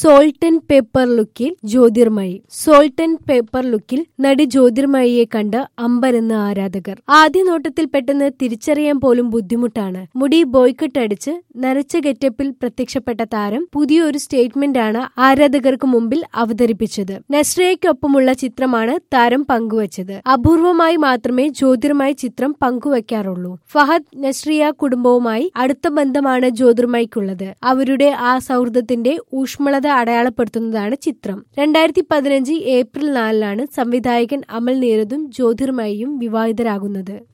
salt and paper ലുക്കിൽ Jyothirmayi salt and paper ലുക്കിൽ നടി ജ്യോതിർമയിയെ കണ്ട് അമ്പരെന്ന് ആരാധകർ ആദ്യ നോട്ടത്തിൽ പെട്ടെന്ന് തിരിച്ചറിയാൻ പോലും ബുദ്ധിമുട്ടാണ് മുടി ബോയ്ക്കട്ട് അടിച്ച് നരച്ച ഗെറ്റപ്പിൽ പ്രത്യക്ഷപ്പെട്ട താരം പുതിയൊരു സ്റ്റേറ്റ്മെന്റ് ആണ് ആരാധകർക്ക് മുമ്പിൽ അവതരിപ്പിച്ചത് നസ്രിയയ്ക്കൊപ്പമുള്ള ചിത്രമാണ് താരം പങ്കുവച്ചത് അപൂർവമായി മാത്രമേ ജ്യോതിർമായി ചിത്രം പങ്കുവയ്ക്കാറുള്ളൂ ഫഹദ് നസ്രിയ കുടുംബവുമായി അടുത്ത ബന്ധമാണ് ജ്യോതിർമയ്ക്കുള്ളത് അവരുടെ ആ സൗഹൃദത്തിന്റെ ഊഷ്മളത അടയാളപ്പെടുത്തുന്നതാണ് ചിത്രം രണ്ടായിരത്തി പതിനഞ്ച് ഏപ്രിൽ നാലിലാണ് സംവിധായകൻ അമൽ നീരദും ജ്യോതിർമയിയും വിവാഹിതരാകുന്നത്